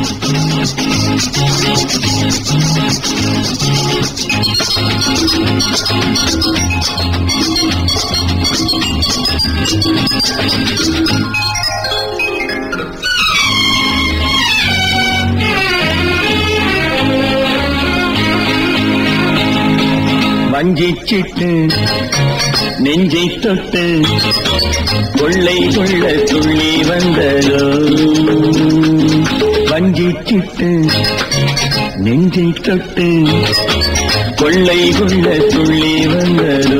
வஞ்சிச்சிட்டு நெஞ்சை தொட்டு கொள்ளை கொள்ள துள்ளி வந்ததோ வஞ்சிச்சிட்டு நெஞ்சை தொட்டு கொள்ளை கொள்ள துள்ளி வந்ததோ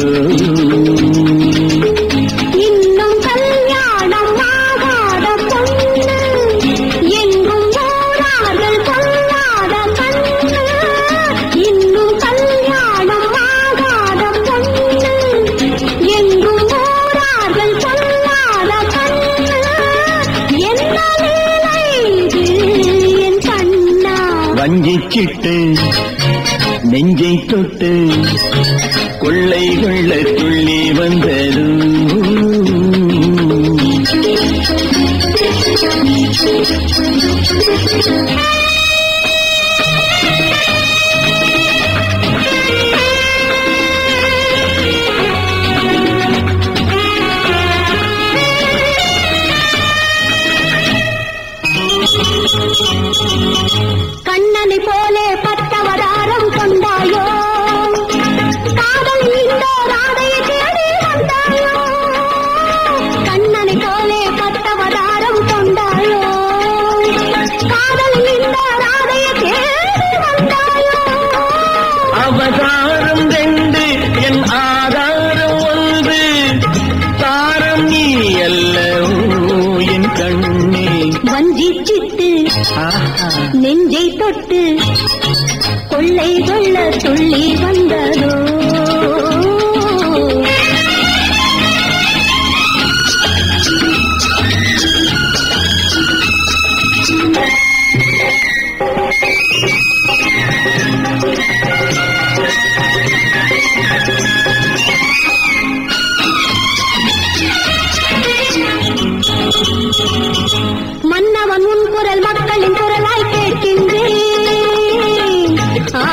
இன்னும் கல்யாணம் ஆகாத பொண்ணு எங்கும் போரார்கள் கொள்ளாத கண்ணு இன்னும் கல்யாணம் ஆகாத பொண்ணு எங்கும் போரார்கள் கொள்ளாத கண்ணு என்ன வேலை இது என் கண்ணா வஞ்சிச்சிட்டு நெஞ்சை தொட்டு கொள்ளை கொள்ள துள்ளி வந்ததோ கண்ணனை போலே பட்டவதாரம் கொண்டாயோ காதல் இந்த ராதையை தேடி வந்தாயோ கண்ணனை போலே பட்டவதாரம் கொண்டாயோ காதல் இந்த ராதையை தேடி வந்தாயோ அவதாரம் ரெண்டு என் ஆதாரம் ஒன்று தாரம் நீ அல்லவோ என் கண்ணே வஞ்சிச்சிட்டு ஆஹா நெஞ்சை தொட்டு கொள்ளை கொள்ள துள்ளி வந்ததோ மன்னவன் உன் குரல் மக்களின் குரலாய் கேட்கின்றேன் ஆ,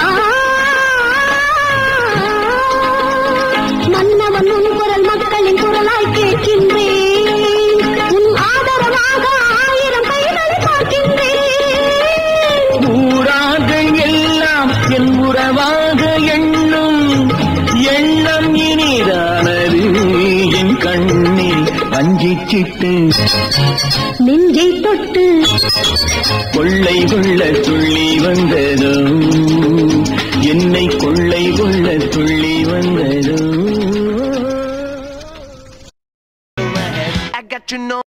மன்னவன் உன் குரல் மக்களின் குரலாய் கேட்கின்றேன் உன் ஆதரவாக ஆயிரம் கைகளை பார்க்கின்றேன் ஊராக எல்லாம் என் உறவாக எண்ணும் எண்ணம் இனிதானது என் கண்ணில் வஞ்சிச்சிட்டு நெஞ்சை தொட்டு கொள்ளை கொள்ள துள்ளி வந்ததோ என்னை கொள்ளை கொள்ள துள்ளி வந்ததோ I got you know